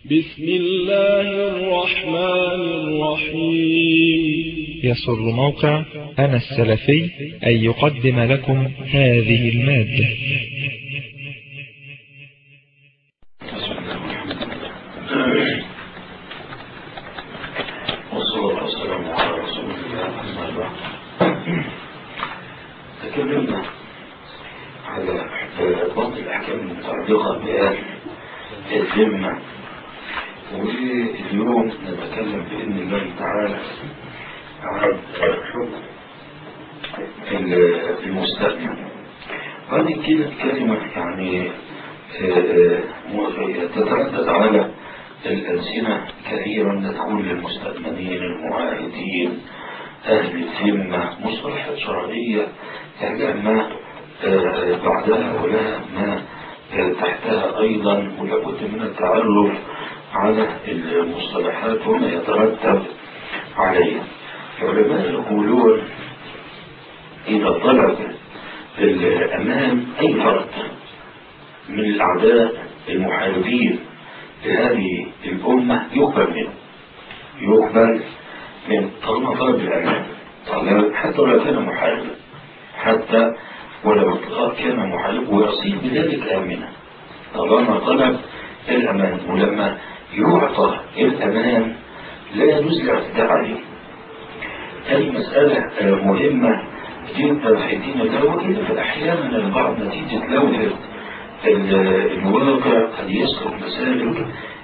بسم الله الرحمن الرحيم يسر موقع أنا السلفي أن يقدم لكم هذه المادة والصلاة والسلام على رسول الله أما بعد تكلمنا على بعض الأحكام المتعلقة بالذمة واليوم نتكلم بإذن الله تعالى عن حكم المستثنى هذه كده كلمة يعني تتردد على الألسنة كثيرا تقول للمستأمنين المعاهدين أهل الذمة مصطلحات شرعية تحتاج ما بعدها ولها ما تحتها أيضا ولابد من التعرف على المصطلحات وما يترتب عليها العلماء يقولون إذا طلب الأمان أي فرد من الأعداء المحاربين لهذه الأمة يقبل منه يقبل من طالما طلب الأمان حتى ولو كان محاربا حتى ولو كان محارب ويصير بذلك آمنا طالما طلب الأمان ولما يعطى الأمان لا يجوز الاعتداء عليه هذه مسألة مهمة جدا في دين الله وإلا أحيانا البعض نتيجة لوثة الواقع قد يسلك مسالك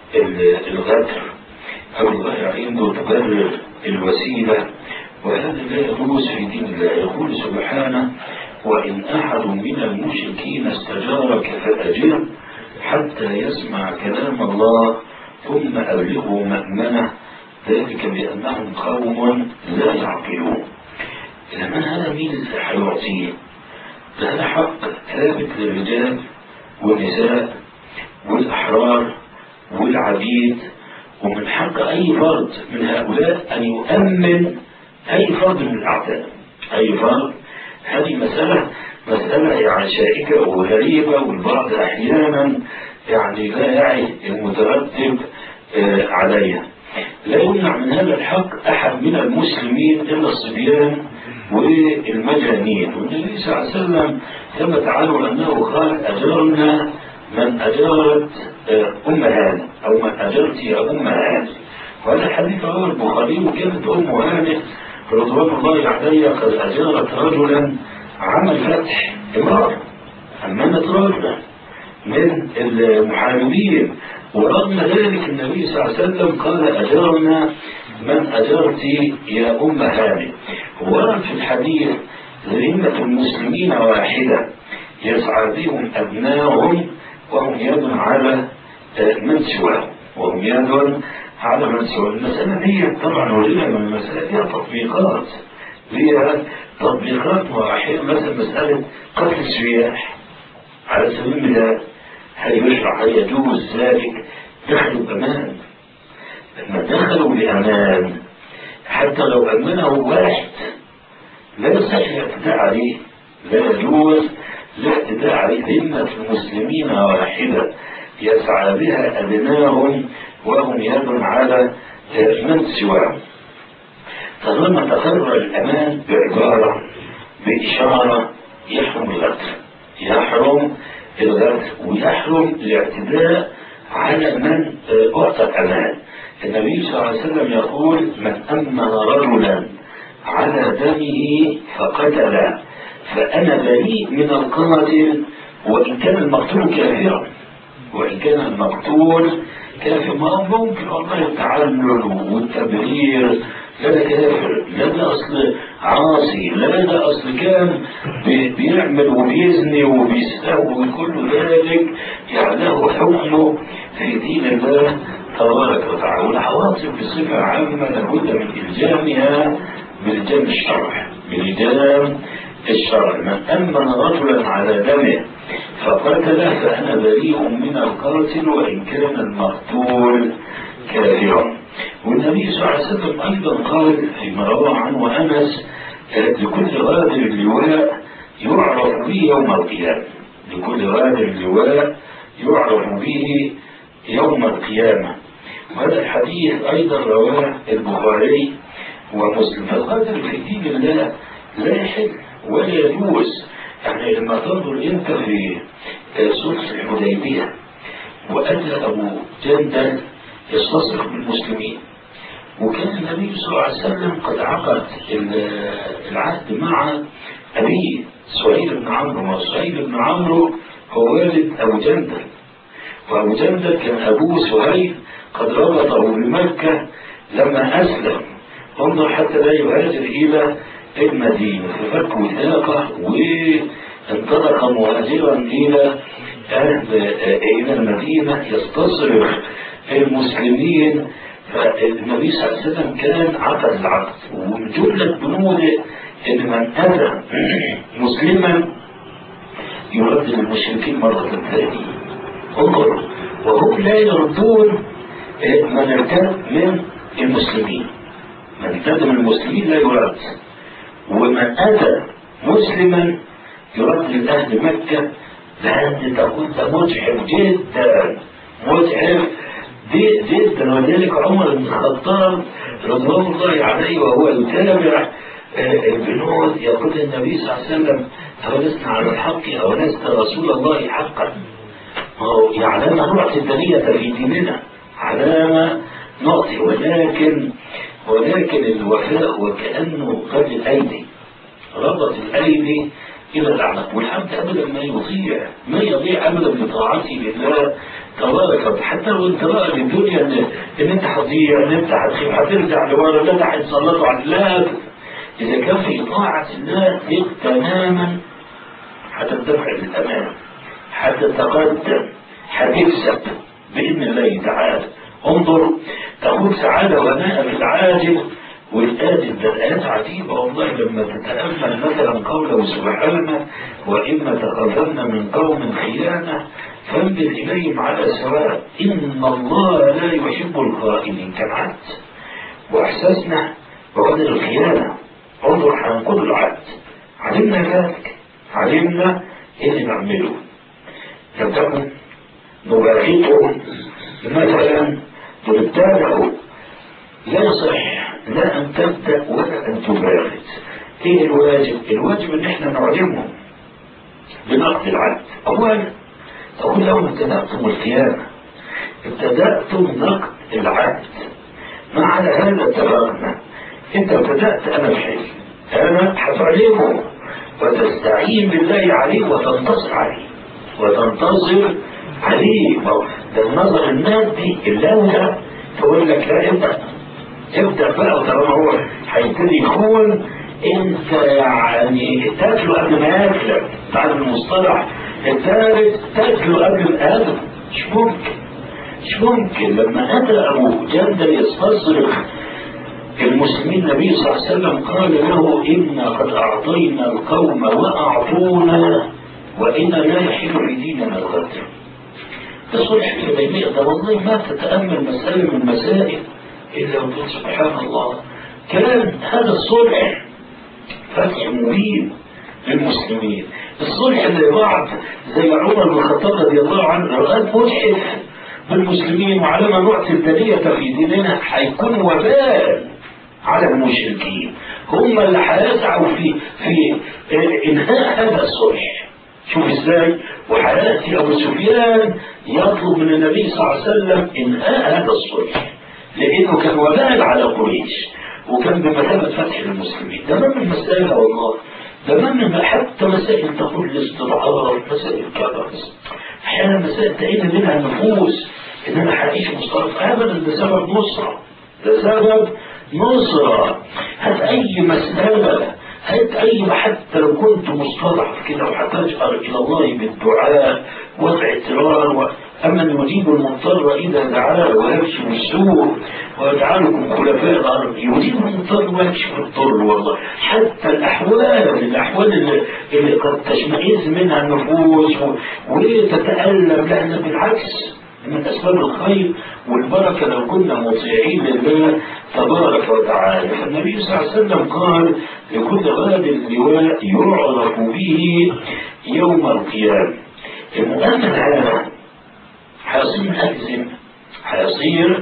الغدر أو الغاية عنده تبرر الوسيلة وهذا لا يجوز في دين الله يقول سبحانه وإن أحد من المشركين استجارك فأجره حتى يسمع كلام الله ثم أبلغه مأمنه ذلك بأنهم قوم لا يعقلون لما هذا مين اللي هيعطيه؟ ده هذا حق ثابت للرجال والنساء والأحرار والعبيد ومن حق أي فرد من هؤلاء أن يؤمن أي فرد من الأعداء أي فرد هذه مسألة مسألة يعني شائكة وغريبة والبعض أحيانا يعني لا يعي المترتب عليها لا يمنع من هذا الحق أحد من المسلمين إلا الصبيان والمجانين والنبي صلى الله عليه وسلم ثبت عنه أنه قال أجرنا من أجرت أم هاني أو من أجرت يا أم هاني وهذا الحديث رواه البخاري وكانت أم هاني رضوان الله عليها قد أجرت رجلا عمل فتح امرأة أمنت رجلا من المحاربين ورغم ذلك النبي صلى الله عليه وسلم قال أجرنا من أجرت يا أم هاني ورد في الحديث ذمة المسلمين واحدة يسعى بهم أبناهم وهم يد على من سواهم وهم يد على من سواهم المسألة دي طبعا وجدنا من المسألة فيها تطبيقات ليها تطبيقات واحدة مثلا مسألة قتل السياح على سبيل المثال هل يشرع هل يجوز ذلك دخلوا بأمان لما دخلوا بأمان حتى لو أمنه واحد لا يصح الاعتداء عليه لا يجوز الاعتداء عليه ذمة المسلمين واحدة يسعى بها أبناهم وهم يد على من سواهم طالما تقرر الأمان بعبارة بإشارة يحرم الغدر يحرم الغدر ويحرم الاعتداء على من أعطى الأمان النبي صلى الله عليه وسلم يقول من أمن رجلا على دمه فقتل فأنا بريء من القاتل وإن كان المقتول كافرا وإن كان المقتول كافر ما ممكن والله التعلل والتبرير لا ده كافر لا ده أصل عاصي لا ده أصل كان بيعمل وبيزني وبيستهوي وكل ذلك يعني له حكمه في دين الله تبارك وتعالى والعواطف بصفة عامة لابد من إلجامها بلجام الشرع بلجام الشرع من أمن رجلا على دمه فقتله فأنا بريء من القاتل وإن كان المقتول كافرا والنبي صلى الله عليه وسلم أيضا قال فيما روى عنه أنس لكل غادر اللواء يعرف به يوم القيامة لكل غادر اللواء يعرف به يوم القيامة وهذا الحديث أيضا رواه البخاري ومسلم فالقدر في دين الله لا يحل ولا يجوز يعني لما تنظر أنت في صلح الحديبية وأتى أبو جندل يستصرخ بالمسلمين وكان النبي صلى الله عليه وسلم قد عقد العهد مع أبيه سهيل بن عمرو وسهيل بن عمرو هو والد أبو جندل وأبو جندل كان أبوه سهيل قد ربطه بمكة لما أسلم انظر حتى لا يهاجر إلى المدينة ففك وثاقة وانطلق مهاجرا إلى أهل إلى المدينة يستصرخ المسلمين فالنبي صلى الله عليه وسلم كان عقد العقد ومن جملة بنوده إن من أتى مسلما يرد المشركين مرة ثانية انظر وهم لا يردون من ارتد من المسلمين من ارتد من المسلمين لا يرد ومن أتى مسلما يرد لأهل مكة لأن تكون متعب جدا متعب جدا ولذلك عمر بن الخطاب رضوان الله عليه وهو يتابع البنود يقول النبي صلى الله عليه وسلم أولست على الحق أولست رسول الله حقا علامة نعطي الدنية في ديننا علامة نعطي ولكن ولكن الوفاء وكأنه قد الأيدي ربط الأيدي إلى الأعناق والعبد أبدا ما يضيع ما يضيع أبدا بطاعته لله تبارك حتى لو أنت رأى للدنيا إن, إن أنت هتضيع إن أنت هتخيب هترجع لورا لا ده هيتسلطوا على لا إذا كان في طاعة الله تماما هتندفع للأمام هتتقدم هتكسب بإذن الله تعالى انظر تكون سعادة وناء في العاجل والآجل ده الآيات عجيبة والله لما تتأمل مثلا قوله سبحانه وإما تخذلن من قوم خيانة فانبذ إليهم على سواء إن الله لا يحب الخائنين كالعبد وإحساسنا بقدر الخيانة انظر هنقول العبد علمنا ذلك علمنا اللي نعمله لم تكن نباغتهم مثلا نتابعه لا يصح لا أن تبدأ ولا أن تباغت إيه الواجب؟ الواجب إن إحنا نعلمهم بنقد العبد أولا أقول لهم ابتدأتم الخيانة ابتدأتم نقد العبد ما على هذا اتفقنا انت ابتدأت انا الحل انا هتعلمه وتستعين بالله عليه وتنتصر عليه وتنتصر عليه ده النظر المادي اللي انت تقول لك لا ابدا ابدا بقى وطالما هو هيبتدي يخون انت يعني تاكله قبل ما ياكلك بعد المصطلح الثالث تاكله قبل الادم مش ممكن مش ممكن لما اتى ابو جندل يستصرخ المسلمين النبي صلى الله عليه وسلم قال له إنا قد أعطينا القوم وأعطونا وإنا لا يحل في ديننا الغدر ده صلح الحديبية ده والله ما تتأمل مسألة من المسائل إلا وتقول سبحان الله كان هذا الصلح فتح مبين للمسلمين الصلح اللي بعد زي عمر بن الخطاب رضي الله عنه رآه متحف بالمسلمين وعلى ما نعطي الدنية في ديننا هيكون وبال على المشركين هم اللي هيسعوا في في انهاء هذا الصلح شوف ازاي وحياتي ابو سفيان يطلب من النبي صلى الله عليه وسلم انهاء هذا الصلح لانه كان وبال على قريش وكان بمثابه فتح للمسلمين ده من المسائل والله ده من حتى مسائل تقول الاستضعاف مسائل كذا احيانا مسائل تقيل منها النفوس ان انا هعيش مستضعف ابدا ده سبب نصره ده سبب نصرة هات أي مسألة هات أي حتى لو كنت مستضعف كده وهتجأر إلى الله بالدعاء والاعتراض و... أمن يجيب المضطر إذا دعاه ويكشف السوء ويجعلكم خلفاء الأرض يجيب المضطر ويكشف الضر والله حتى الأحوال الأحوال اللي, اللي قد تشمئز منها النفوس و... وتتألم لأن بالعكس من أسباب الخير والبركة لو كنا مطيعين لله تبارك وتعالى فالنبي صلى الله عليه وسلم قال لكل غاد اللواء يعرف به يوم القيامة المؤمن هذا هيصير من أهل الذمة هيصير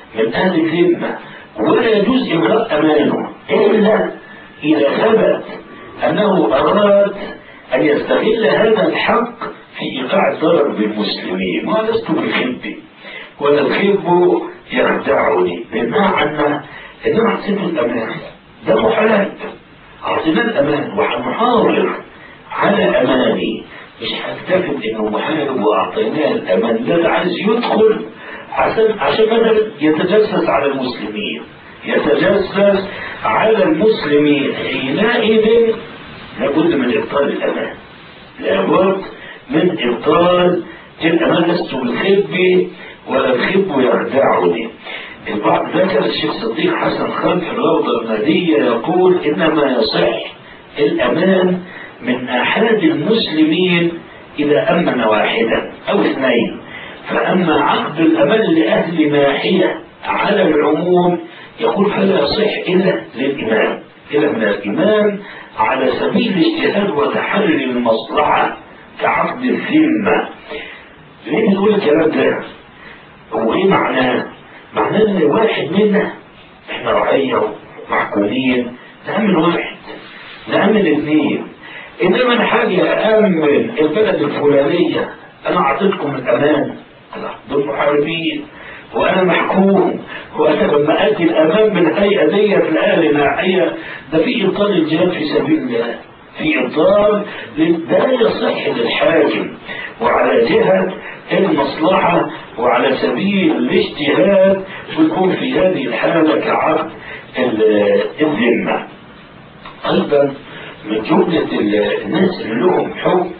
من أهل الذمة ولا يجوز إلغاء أمانه إلا إذا ثبت أنه أراد أن يستغل هذا الحق في إيقاع الضرر بالمسلمين ولست بخب ولا الخب يخدعني بمعنى أن أعطينا الأمان ده محال أعطينا الأمان وهنحاول على أماني مش هكتفل إنه محارب وأعطيناه الأمان لا ده عايز يدخل عشان عشان مثلا يتجسس على المسلمين يتجسس على المسلمين حينئذ لابد من إبطال الأمان لابد من إبطال الأمان لست بالخب ولا الخب يخدعني البعض ذكر الشيخ صديق حسن خان في الروضة النادية يقول إنما يصح الأمان من أحد المسلمين إذا أمن واحدا أو اثنين فأما عقد الأمان لأهل ناحية على العموم يقول فلا يصح إلا للإمام إلا من الإمام على سبيل الاجتهاد وتحري المصلحة كعقد الذمة ليه بنقول الكلام ده؟ هو إيه معناه؟ معناه إن واحد منا إحنا رعية ومحكومين نأمن واحد نأمن اثنين إنما أنا حاجة أأمن البلد الفلانية أنا أعطيتكم الأمان دول محاربين وانا محكوم وانا لما ادي الامان بالهيئه ديت لاهل ناحيه ده في ابطال الجهاد في سبيل الله في ابطال ده يصح للحاكم وعلى جهه المصلحه وعلى سبيل الاجتهاد بيكون في هذه الحاله كعقد الذمه ايضا من جمله الناس اللي لهم حكم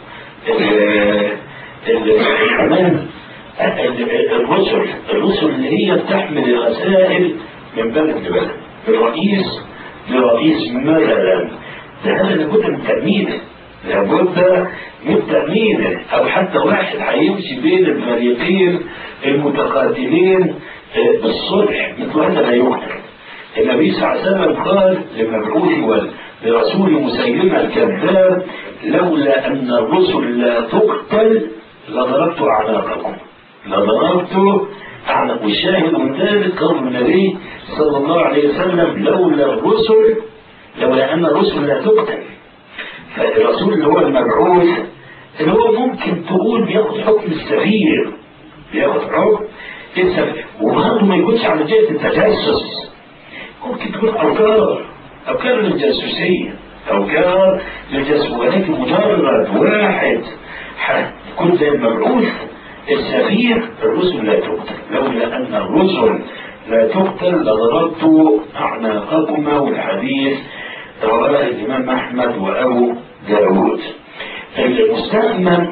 الامان الرسل الرسل اللي هي بتحمل الرسائل من بلد لبلد من رئيس لرئيس مثلا ده هذا لابد من تأمينه لابد من تأمينه أو حتى واحد هيمشي بين الفريقين المتقاتلين بالصلح مثل هذا لا يقتل النبي صلى الله عليه وسلم قال لمبعوث لرسول مسيلمة الكذاب لولا أن الرسل لا تقتل لضربت أعناقكم لضربت أعناق والشاهد من ذلك قول النبي صلى الله عليه وسلم لولا الرسل لولا أن الرسل لا تقتل فالرسول اللي هو المبعوث اللي هو ممكن تقول بياخد حكم السفير بياخد حكم السفير وبرضه ما يكونش على جهة التجسس ممكن تكون أفكار أفكار للجاسوسية أفكار للجاسوسية ولكن مجرد واحد يكون زي المبعوث السفير الرسل لا تقتل لولا أن الرسل لا تقتل لضربت أعناقكما والحديث رواه الإمام أحمد وأبو داود المستأمن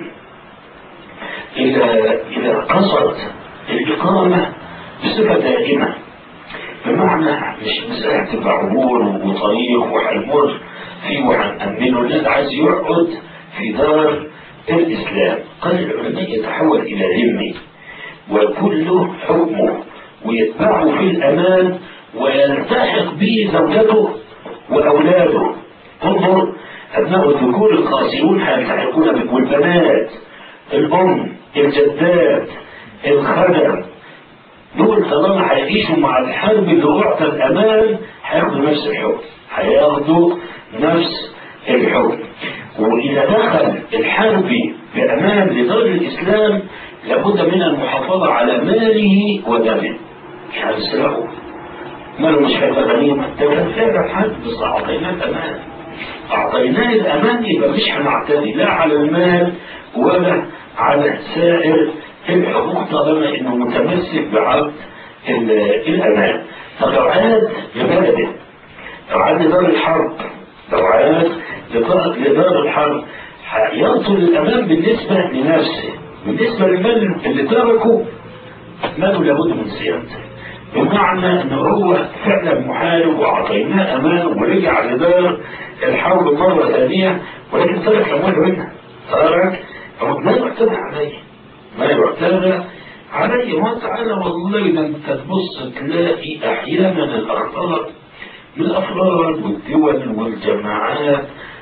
إذا إذا قصد الإقامة بصفة دائمة بمعنى مش مسألة تبقى عبور وطريق وهيمر فيه وهنأمنه لا عايز يقعد في دار الإسلام قال العلماء يتحول إلى ذمي ويكون له حكمه ويتبعه في الأمان ويلتحق به زوجته وأولاده انظر أبناء الذكور الخاسرون هيلتحقون بك والبنات الأم الجدات الخدم دول طالما هيعيشوا مع الحرب اللي أعطى الأمان هياخدوا نفس الحكم هياخدوا نفس الحكم وإذا دخل الحربي بأمان لدار الإسلام لابد من المحافظة على ماله ودمه مش هنسرقه ماله مش هيبقى غنيمة ده كان فعلا حد بس أعطيناه الأمان أعطيناه الأمان يبقى مش هنعتدي لا على المال ولا على سائر الحقوق طالما إنه متمسك بعقد الأمان طب لو عاد لبلده لو عاد لدار الحرب لو عاد لدار الحرب يبطل الأمان بالنسبة لنفسه بالنسبة للمال اللي تركه ماله لابد من صيانته بمعنى ان هو فعلا محارب واعطيناه امان ورجع لدار الحرب مره ثانيه ولكن ترك امواله منها ترك ما يعتدى عليه ما يعتدى عليه ما تعالى والله ده انت تبص تلاقي احيانا الاخطار من الافراد والدول والجماعات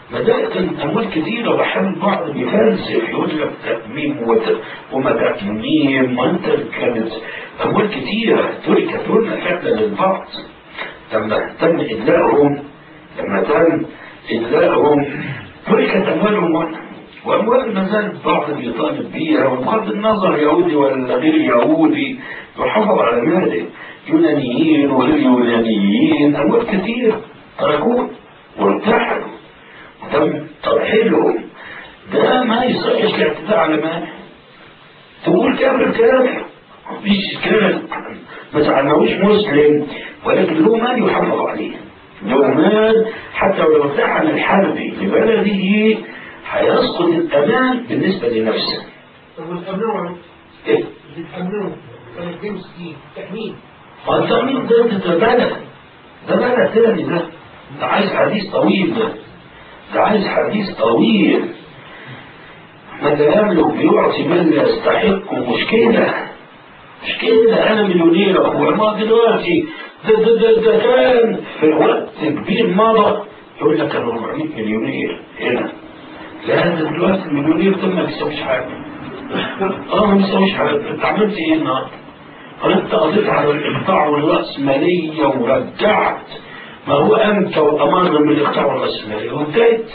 ما ده كان اموال كثيره واحيانا البعض بيفلسف يقول لك تاميم وت- وما تاميم وانت كانت اموال كثيره تركت لنا فعلا للبعض لما تم ادلائهم لما تم ادلائهم تركت اموالهم واموال ما زال البعض بيطالب بيها وبغض النظر يهودي ولا غير يهودي يحافظ على ماله يونانيين وغير يونانيين اموال كثيره تركوه وارتحلوا تم ترحيلهم ده ما يصحش الاعتداء على مال تقول كافر كافر مفيش كافر ما تعلموش مسلم ولكن له مال يحافظ عليه له مال حتى لو ارتحل الحربي لبلده هيسقط الامان بالنسبه لنفسه طب والتمنوع ايه؟ بيتأمنوا سنة 62 تأمين التأمين ده ده بلد ده بلد تاني ده ده عايز حديث طويل ده ده عايز حديث طويل من لا يملك بيعطي من لا يستحق مشكلة مشكلة أنا مليونير هو ما دلوقتي ده ده ده, ده كان في وقت كبير مضى يقول لك أنا 400 مليونير هنا لا ده دلوقتي المليونير ده ما بيساويش حاجة اه ما بيساويش حاجة أنت عملت إيه النهارده؟ انت قضيت على الاقطاع والرأسمالية ورجعت ما هو أنت وأمر من الاقطاع والرأسمالية وانتهت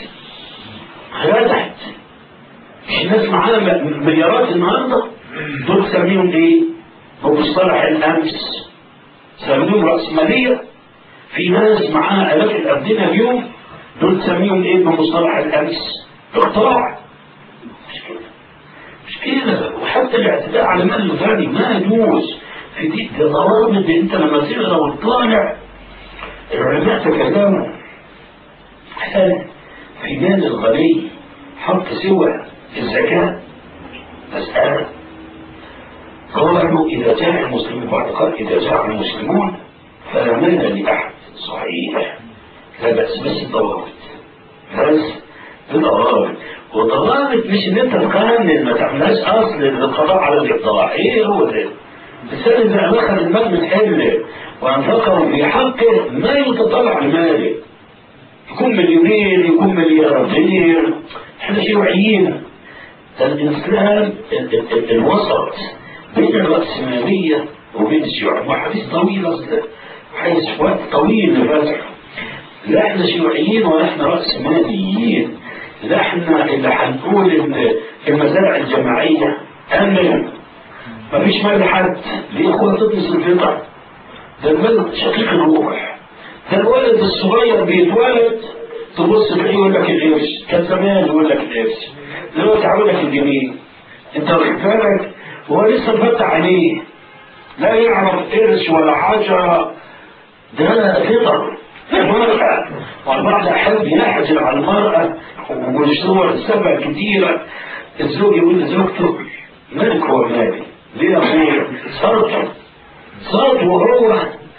خدعت مش ناس معانا م- مليارات النهارده دول سميهم ايه؟ بمصطلح الأمس سميهم رأسمالية في ناس معاها آلاف الأبدنة اليوم دول سميهم ايه بمصطلح الأمس؟ اقطاع مش كده مش كده وحتى الاعتداء على مال الغني ما يجوز في دي ده ضوابط انت لما تقرا وتطالع العلماء تكلموا هل في مال الغني حق سوى الزكاة مسألة قالوا إذا جاء المسلمون بعد قال إذا جاء المسلمون فلا مال لأحد صحيح لا بأس بس الضوابط بس بالضوابط والضوابط مش ان انت تقنن ما تعملهاش اصل للقضاء على الاقطاع ايه هو ده الانسان اذا اخذ المال من حله وانفقه في حقه ما يتطلع لماله يكون مليونير يكون ملياردير احنا شيوعيين ده الاسلام ال- ال- ال- الوسط بين الرأسمالية وبين الشيوعية وحديث طويل اصلا حيث وقت طويل لفتح لا احنا شيوعيين ولا احنا رأسماليين لا احنا اللي هنقول ان المزارع الجماعية امن مفيش مال لحد ليه اخوة تطمس الفطر ده الولد شقيق الروح ده الولد الصغير بيتولد تبص تلاقيه يقول لك القرش كان زمان يقول لك القرش دلوقتي عامل لك الجنيه انت واخد بالك وهو لسه مفتح عليه لا يعرف قرش ولا عشرة ده فطر المرأة والبعض أحب يحجر على المرأة والصور السبع كتيرة الزوج يقول لزوجته مالك هو مالي ليه يا أخويا صرته صرت وهو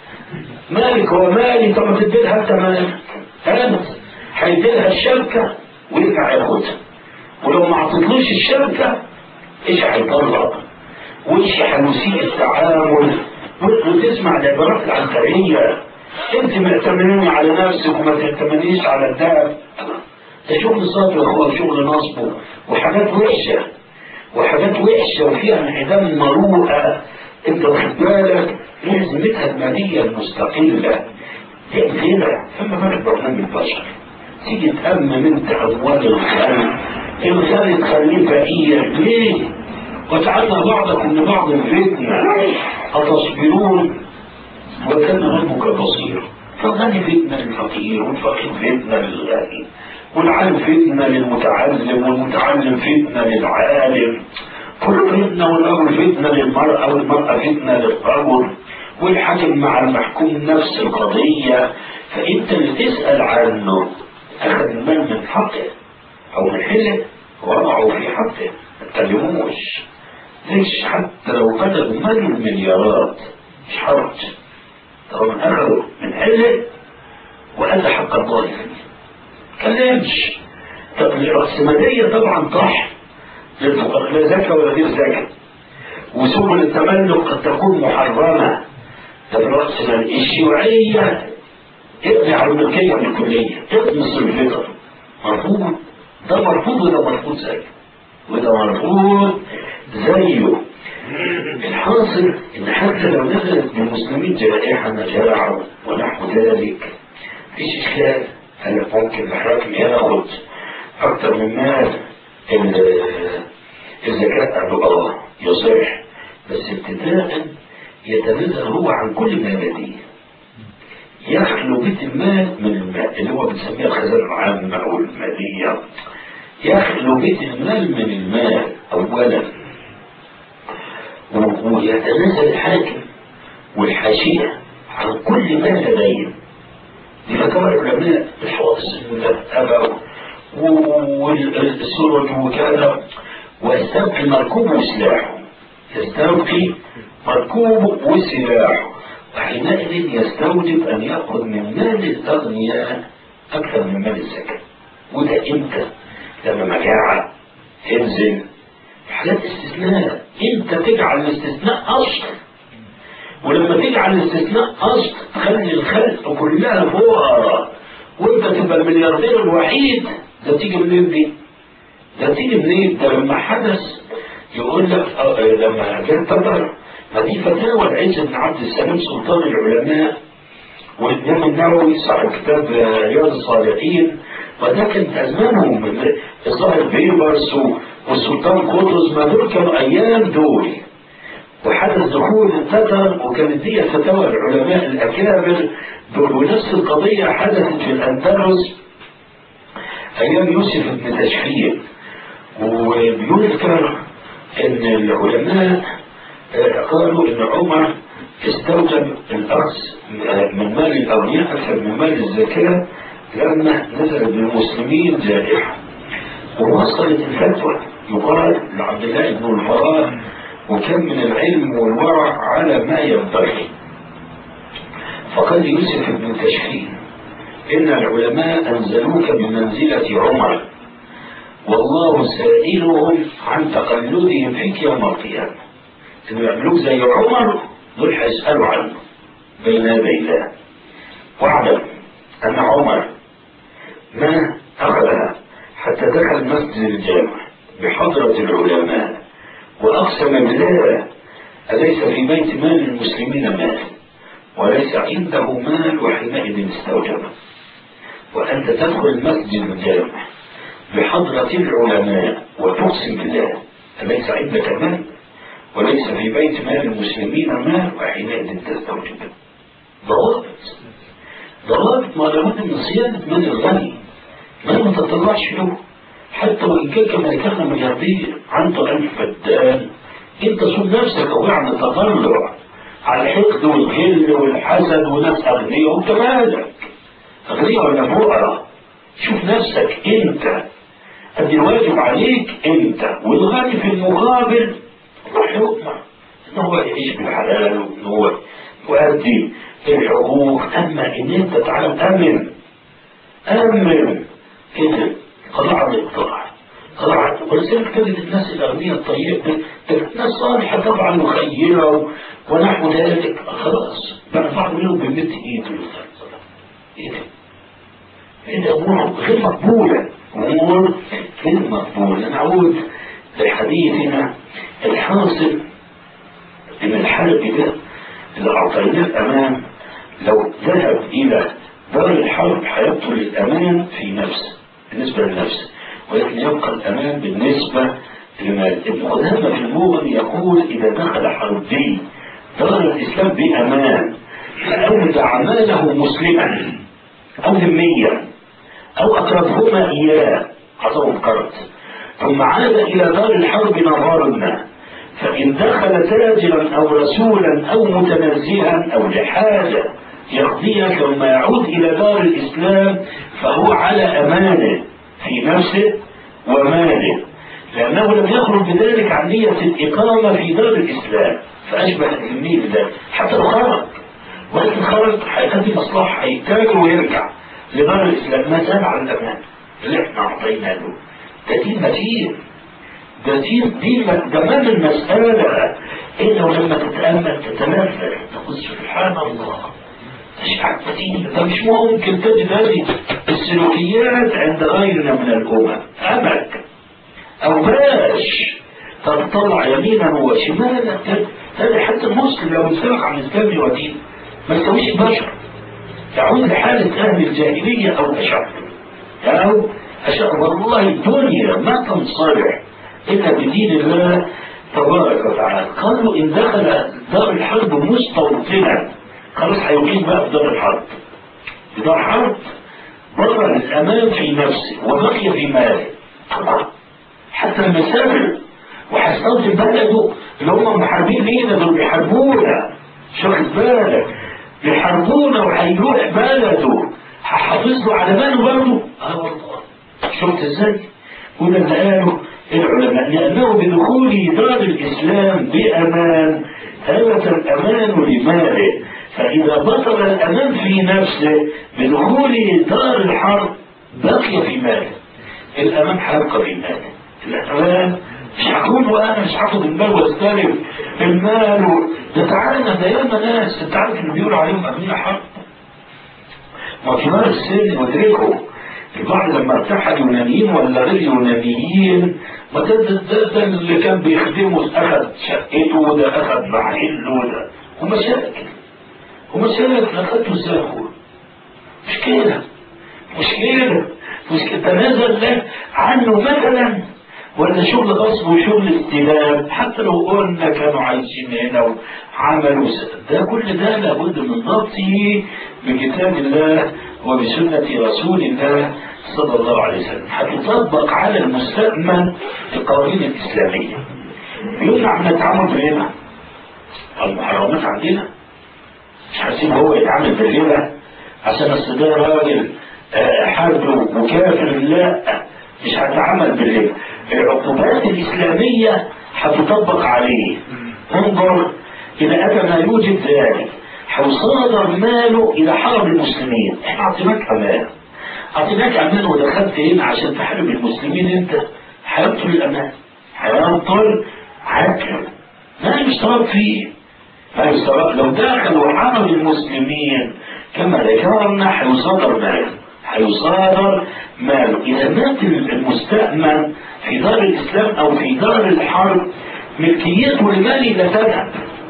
مالك هو مالي طب ما تديلها انت مالك انت هيديلها الشبكة ويرجع ياخدها ولو ما عطتلوش الشبكة ايش هيطلق وايش هيسيء التعامل وتسمع العبارات العنترية انت معتمدين على نفسك وما تعتمديش على الدهب ده شغل صادر هو شغل نصبه وحاجات وحشة وحاجات وحشة وفيها انعدام مروءة انت واخد بالك لازمتها المالية المستقلة دي غنى فما بالك برنامج البشر تيجي تأمن انت أموال الخلق الخلق تخليه فقير ليه؟ وجعلنا بعضكم لبعض فتنة أتصبرون وكان ربك بصيرا فالغني فتنة للفقير والفقير فتنة للغني والعالم فتنة للمتعلم والمتعلم فتنة للعالم كل فتنة والأمر فتنة للمرأة والمرأة فتنة للرجل والحاكم مع المحكوم نفس القضية فأنت اللي تسأل عنه أخذ المال من حقه أو من حله وضعه في حقه ما تكلموش ليش حتى لو كتب مال المليارات مش حرج طالما أخذه من حله وأدى حق الله فيه كلمش طب الرأسمالية طبعا طح للفقراء لا زكاة ولا غير زكاة وسبل التملك قد تكون محرمة طب الرأسمالية الشيوعية ابني على الملكية بالكلية اطمس الفطر مرفوض ده مرفوض وده مرفوض زيه وده مرفوض زيه الحاصل ان حتى لو نزلت بالمسلمين جائحة مجاعة ونحو ذلك فيش اشكال هل ممكن الحاكم ياخد اكتر من مال ال- الزكاة قالوا اه يصح بس ابتداء يتنزل هو عن كل ما لديه يخلو بيت المال من المال اللي هو بنسميها الخزانة العامة أو المالية يخلو بيت المال من المال أولا و- ويتنازل الحاكم والحاشية عن كل ما لديهم دي فتاوى العلماء الحوادث المذهبة والسرج وكذا ويستبقي مركوبه وسلاحه يستبقي مركوبه وسلاحه وحينئذ يستوجب أن يأخذ من مال الأغنياء أكثر من مال الزكاة وده إمتى؟ لما مجاعة تنزل حالات استثناء أنت تجعل الاستثناء أصل ولما تجعل الاستثناء أصل تخلي الخلق كلها فقراء وانت تبقى الملياردير الوحيد ده تيجي منين دي؟ ده تيجي منين؟ ده لما حدث يقول لك آه، لما جه تبر ما دي فتاوى العز بن عبد السلام سلطان العلماء والإمام النووي صاحب كتاب آه، رياض الصالحين وده كانت أزمانهم الظاهر بيبرس و- والسلطان قطز ما دول كانوا أيام دول وحدث دخول التتر وكانت دي فتاوى العلماء الأكابر دول ونفس القضية حدثت في الأندلس أيام يوسف بن تشفيق وبيذكر أن العلماء آه، قالوا أن عمر استوجب الأخذ من مال الأغنياء أكثر من مال الزكاة لما نزل بالمسلمين جائحة ووصلت الفتوى يقال لعبد الله بن الفراء وكم من العلم والورع على ما ينبغي فقال يوسف بن تشفين إن العلماء أنزلوك بمنزلة عمر والله سائلهم عن تقلدهم فيك يوم القيامة إنه يعملوك زي عمر دول هيسألوا عنه بين يدي الله واعلم أن عمر ما أخذها حتى دخل مسجد الجامع بحضرة العلماء وأقسم بالله أليس في بيت مال المسلمين مال وليس عنده مال وحينئذ استوجبه وأنت تدخل مسجد الجامع بحضرة العلماء وتقسم بالله أليس عندك مال وليس في بيت مال المسلمين مال وحينئذ تستوجبه ضوابط ضوابط ما لابد من صيانة مال الغني ما ما تطلعش له حتى وإن كان كما كان ملياردير عنده ألف فدان أنت صون نفسك أو يعني تطلع على الحقد والغل والحسد وناس أغنياء وأنت مالك أغنياء ولا فقراء شوف نفسك أنت أدي الواجب عليك أنت والغني في المقابل الله يؤمر إن هو يعيش بالحلال وإن هو يؤدي الحقوق أما إن أنت تعالى أمن أمن كده قطع الإقطاع قطع ولذلك تجد الناس الأغنياء الطيبة تجد ناس صالحة طبعا مخيرة ونحو ذلك خلاص بقى بعض منهم بمد إيده يصلي إيه ده؟ إيه ده أمور غير مقبولة أمور غير مقبولة نعود لحديثنا الحاصل إن الحرب ده اللي أعطيناه الأمان لو ذهب إلى دار الحرب هيبطل الأمان في نفسه بالنسبة لنفسه ولكن يبقى الأمان بالنسبة لمال ابن قدامة في المغني يقول إذا دخل حربي دار الإسلام بأمان فأودع ماله مسلما أو ذميا أو أقرضهما إياه عطاهم قرض ثم عاد إلى دار الحرب نظارنا فإن دخل تاجرا أو رسولا أو متنزها أو لحاجة يقضيها ثم يعود إلى دار الإسلام فهو على أمانه في نفسه وماله لأنه لم يخرج بذلك عن نية الإقامة في دار الإسلام فأشبه الذمي بذلك حتى لو خرج ولكن خرج هيأدي مصلحة هيتاجر ويرجع لدار الإسلام ما زال على الأمان اللي احنا أعطينا له ده دين متين ده دين دين ده مال المسألة إنه لما تتأمل تتنفس تقول سبحان الله مش عارفين ده مش ممكن تجد هذه السلوكيات عند غيرنا من الأمم أبدا أو باش تطلع يمينا وشمالا هذا حتى المسلم لو يسألك عن الإسلام ودين ما يسويش بشر يعود لحالة أهل الجاهلية أو أشر أو أشر والله الدنيا ما تنصلح إلا بدين الله تبارك وتعالى قالوا إن دخل دار الحرب مستوطنا خلاص هيقيم بقى في دار الحرب في دار حرب بطل الأمان في نفسه وبقي في ماله حتى المسافر وهيستوطن بلده اللي هم محاربين لينا دول بيحاربونا مش واخد بالك بيحاربونا وهيروح بلده هحافظ له على ماله برضه اه والله شفت ازاي؟ وده اللي قاله العلماء لأنه بدخول دار الإسلام بأمان ثبت الأمان لماله فإذا بطل الأمان في نفسه بدخول دار الحرب بقي في ماله الأمان هيبقى في ماله الأمان مش هكون وأنا مش هاخد المال واستلم المال و... ده تعالى ده ياما ناس انت عارف اللي بيقولوا عليهم أمين حرب ما كبار السن مدركوا البعض لما ارتحل يونانيين ولا غير يونانيين ما ده, ده, ده, ده اللي كان بيخدمه اخذ شقته وده اخذ محله وده ومشاكل ومشاكل اخذته ازاي اخوه مش كده مش كده مش كده تنازل له عنه مثلا ولا شغل غصب وشغل استلام حتى لو قلنا كانوا عايشين هنا وعملوا ده كل ده لابد من ضبطه بكتاب الله وبسنة رسول الله صلى الله عليه وسلم هتطبق على المستأمن القوانين الإسلامية يمنع من التعامل بالربا المحرمات عندنا مش هسيب هو يتعامل بالربا عشان اصل ده راجل حرب وكافر لا مش هتعامل بالربا العقوبات الإسلامية هتطبق عليه انظر إذا أتى ما يوجد ذلك هيصادر ماله إلى حرب المسلمين احنا أعطيناك أمان أعطيناك أمان ودخلت هنا عشان تحارب المسلمين أنت هيبطل الأمان هيبطل عدل ما يشترط فيه ما يشترط لو دخل وحارب المسلمين كما ذكرنا هيصادر ماله هيصادر ماله إذا مات المستأمن في دار الإسلام أو في دار الحرب ملكيته لماله لا تذهب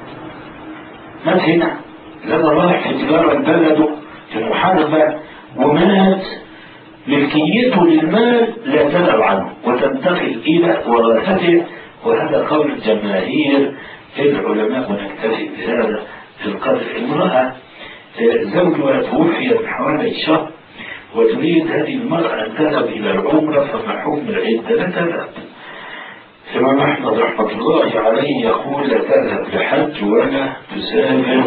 مات هنا لما راح في تجارة بلده في المحاربة ومات ملكيته للمال لا تذهب عنه وتنتقل إلى ورثته وهذا قول الجماهير العلماء ونكتفي بهذا في القدر امرأة زوجها توفي من حوالي شهر وتريد هذه المرأة أن تذهب إلى العمرة فما حكم العدة لا تذهب الإمام أحمد رحمة الله عليه يقول لا تذهب لحج ولا تسافر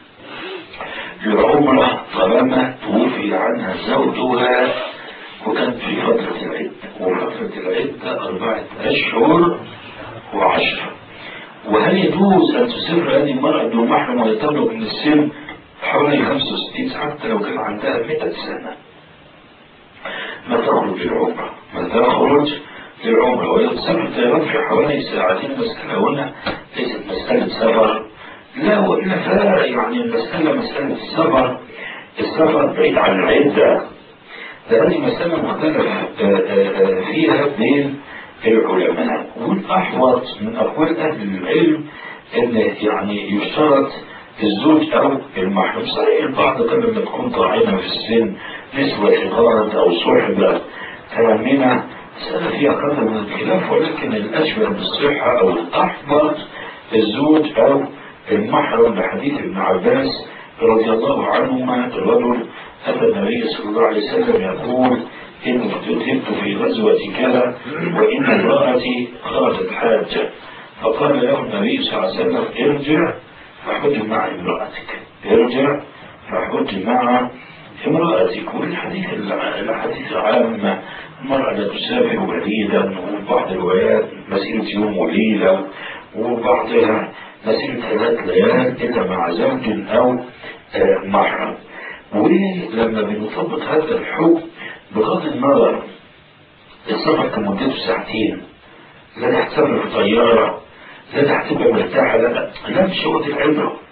للعمرة طالما توفي عنها زوجها وكانت في فترة العدة وفترة العدة أربعة أشهر وعشرة وهل يجوز أن تسافر هذه المرأة بدون محرم ويتبلغ من السن حوالي 65 سنة حتى لو كان عندها 100 سنة ما تخرج للعمرة ما تخرج للعمرة وهي تسافر طيران في حوالي ساعتين مسألة هنا ليست مسألة سفر لا وإلا فلا يعني المسألة مسألة السفر السفر بعيد عن العدة هذه مسألة مختلف فيها بين العلماء والأحوط من أقوال أهل العلم أن يعني يشترط الزوج أو المحرم صحيح البعض كان لما تكون طاعنة في السن نسبة إغارة أو صحبة آمنة مسألة فيها قدر من الخلاف ولكن الأشبه بالصحة أو الأحوط الزوج أو المحرم لحديث ابن عباس رضي الله عنهما الرجل أتى النبي صلى الله عليه وسلم يقول إن كتبت في غزوة كذا وإن امرأتي خرجت حاجة فقال له النبي صلى الله عليه وسلم ارجع فحج مع امرأتك ارجع فحج مع امرأتك والحديث الحديث العامة المرأة لا تسافر بعيدا وبعض الروايات مسيرة يوم وليلة وبعضها مسيرة ثلاث ليال إلا مع زوج أو محرم ولما بنطبق هذا الحكم بغض النظر السفر كان مدته ساعتين لا تحتمل في طيارة لا تحتبقى مرتاحة لا لا لا مش هو دي العبرة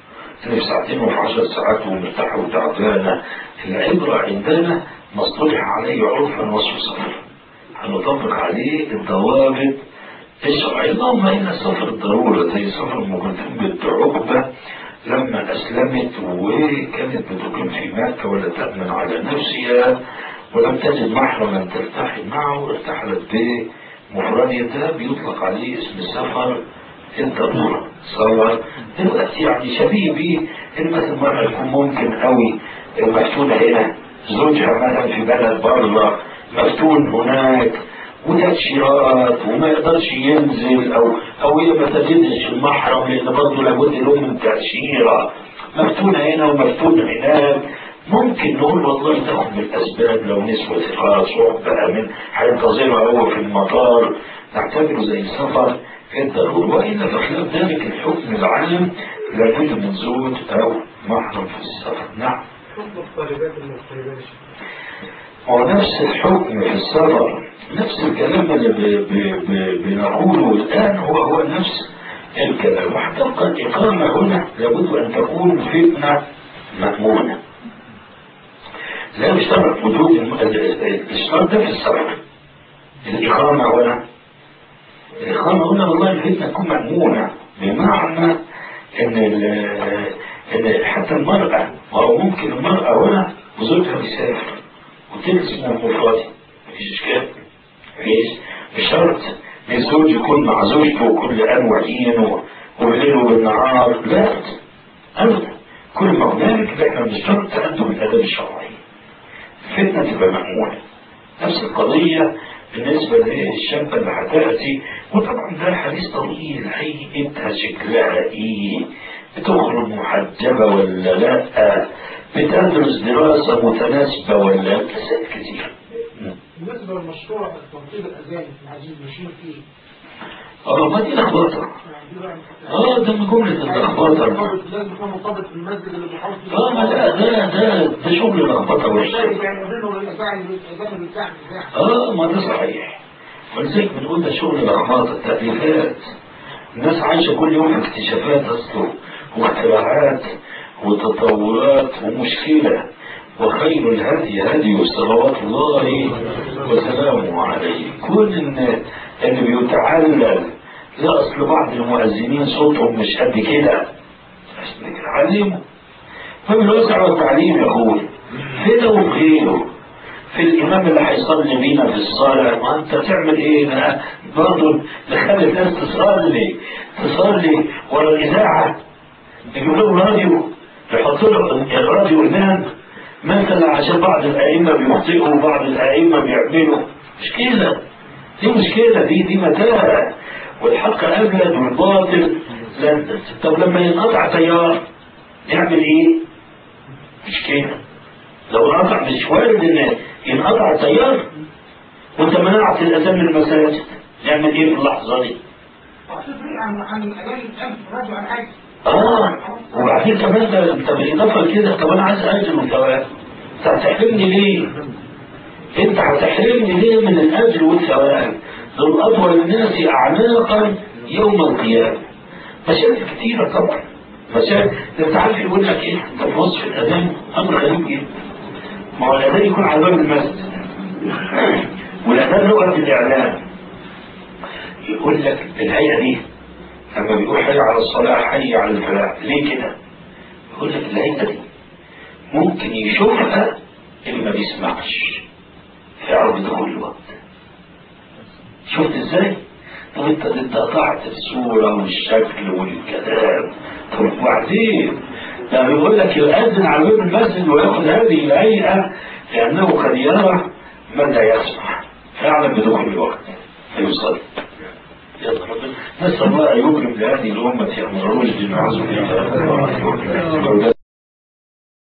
اللي في ساعتين وفي عشر ساعات ومرتاحة وتعبانة العبرة عندنا ما اصطلح عليه عرفا وصف سفر هنطبق عليه الضوابط الشرعية اللهم إن السفر ضرورة زي سفر مقدم بنت عقبة لما أسلمت وكانت بتقيم في مكة ولا تأمن على نفسها ولم تجد محرما ترتحل معه ارتحلت بمفردها بيطلق عليه اسم السفر الضرورة صار دلوقتي يعني شبيه بيه إن مثلا مرة يكون ممكن قوي مفتونة هنا زوجها مثلا في بلد بره مفتون هناك وتأشيرات وما يقدرش ينزل او او هي ما تجدش المحرم لان برضه لابد له من تأشيرة مفتونة هنا ومفتونة هناك ممكن نقول والله تاخد بالاسباب لو نسوة ثقات صحبة من هينتظرها هو في المطار نعتبره زي سفر الضرورة وإلا فخلاف ذلك الحكم العام لابد من زوج أو محرم في السفر نعم حكم الطالبات المغتربات هو نفس الحكم في السفر نفس الكلام اللي ب- ب- ب- بنقوله الآن هو هو نفس الكلام وحقيقة الإقامة هنا لابد أن تكون فتنة مأمونة لا يشترط وجود الم- ال- ال- الاشتراط ده في السفر الإقامة هنا الإقامة هنا والله الفتنة تكون مأمونة بمعنى إن ال- إن حتى المرأة أو ممكن المرأة هنا وزوجها بيسافر وتلبس من المفردي مفيش إشكال مفيش بشرط إن الزوج يكون مع زوجته كل آن وحين و- وبالليل وبالنهار لا أبدا كل ما هنالك إحنا بنشترط تأدب الآداب الشرعي الفتنة تبقى مأمونة نفس القضية بالنسبة للشابة اللي هتأتي وطبعا ده حديث طويل هيئتها شكلها ايه بتخرج محجبة ولا لا بتدرس دراسة متناسبة ولا لا مسائل كتير بالنسبة للمشروع تنظيم الأذان في العزيز ماشيين فيه اه ما دي لخبطة يعني دي بقى اه ده من جملة اللخبطة مرتبط- لازم يكون مرتبط بالمسجد اللي بيحاول فيه اه ما ده ده ده ده شغل لخبطة وحشة شايف يعني بينه الأذان الأذان بالساعة بتاعه اه ما ده صحيح ولذلك بنقول ده شغل لخبطة التأليفات الناس عايشة كل يوم في اكتشافات أصله واختراعات وتطورات ومشكلة وخير الهدي هدي صلوات الله وسلامه عليه كل إن اللي بيتعلل لا أصل بعض المؤذنين صوتهم مش قد كده علموا فبالوسع والتعليم يا أخوي هنا وغيره في الإمام اللي هيصلي بينا في الصلاة ما أنت تعمل إيه أنا برضه نخلي الناس تصلي تصلي ورا الإذاعة يجيب لهم راديو يحط لهم الراديو ينام مثلا عشان بعض الأئمة بيخطئوا وبعض الأئمة بيعملوا مشكلة دي مشكلة دي دي متاهة والحق أبلد والباطل لا طب لما ينقطع تيار نعمل إيه؟ مشكلة لو انقطع مش وارد ان ينقطع التيار وانت منعت الاذان من المساجد نعمل ايه في اللحظه دي؟ وهتفرق عن عن الأذان الألف راجع عن حاجة اه وبعدين كمان ده انت بالاضافه لكده طب انا عايز اجر وثواب انت هتحرمني ليه؟ انت هتحرمني ليه من الاجر والثواب؟ دول اطول الناس اعناقا يوم القيامه مشاكل كتيره طبعا مشاكل ده انت عارف يقول لك ايه؟ انت في وصف الاذان امر غريب جدا ما هو الاذان يكون على باب المسجد والاذان لغه الاعلام يقول لك الهيئه دي لما بيقول حي على الصلاة حي على الفلاح ليه كده يقول لك الهيئة دي ممكن يشوفها اللي ما بيسمعش يعرف دخول الوقت شفت ازاي طب انت انت قطعت الصورة والشكل والكلام طب وبعدين ده بيقول لك يؤذن على باب المسجد وياخذ هذه الهيئة لأنه قد يرى من لا يسمع فيعلم بدخول الوقت فيصلي يلا ربنا نسأل الله أن يكرم لهذه الأمة أمر رشد وعزم